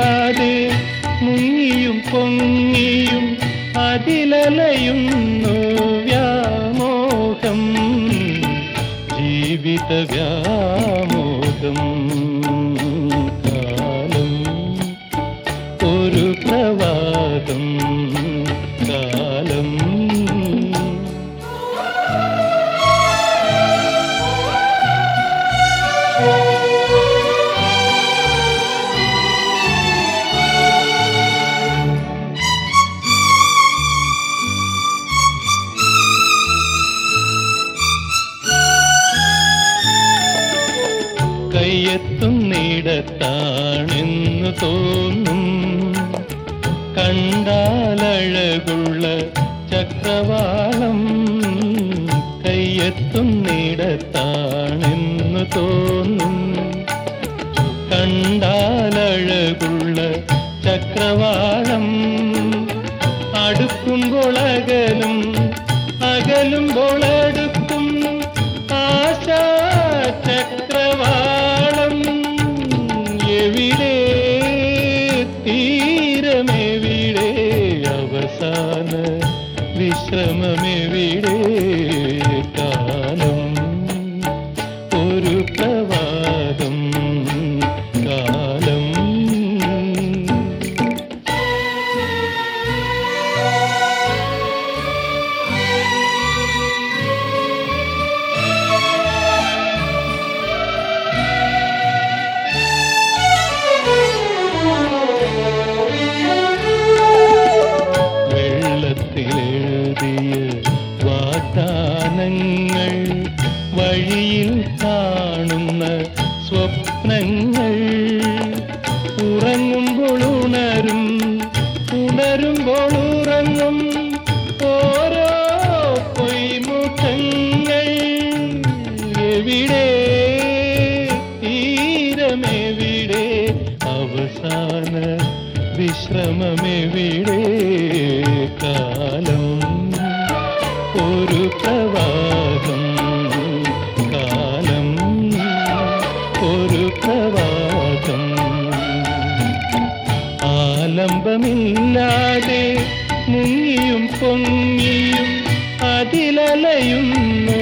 ആലംബമില്ലാതെ മുങ്ങിയും പൊങ്ങിയും അതിലലയുന്നു വ്യാമോഹം ജീവിത വ്യാമോഹം കാലം ഒരു പ്രവാഹം കാലം കയ്യെത്തുന്നിടത്താണെന്നു തോന്നും കണ്ടാലഴകുള്ള ചക്രവാളം കയ്യെത്തുന്നിടത്താണെന്നു തോന്നും കണ്ടാലഴകുള്ള ചക്രവാളം അടുക്കുമ്പോൾ അകലും അകലുമ്പോൾ അടുക്കും ആശാ ചക്രവാളം എവിടെ തീരമെവിടെ അവസാന വിശ്രമമെവിടെ കാലം ഒരു പ്രവാഹം കാലം വെള്ളത്തിലെഴുതിയ വാഗ്ദാനങ്ങൾ വഴിയിൽ കാണുന്ന സ്വപ്നങ്ങൾ ഉറങ്ങുമ്പോൾ ഉണരും ഉണരുമ്പോൾ ഉറങ്ങും ഓരോ പൊയ്മുഖങ്ങൾ എവിടെ തീരമെവിടെ അവസാന വിശ്രമമെവിടെ കാലം ഒരു പ്രവാഹം കാലം ഒരു പ്രവാഹം ആലംബമില്ലാതെ മുങ്ങിയും പൊങ്ങിയും അതിലലയുന്നു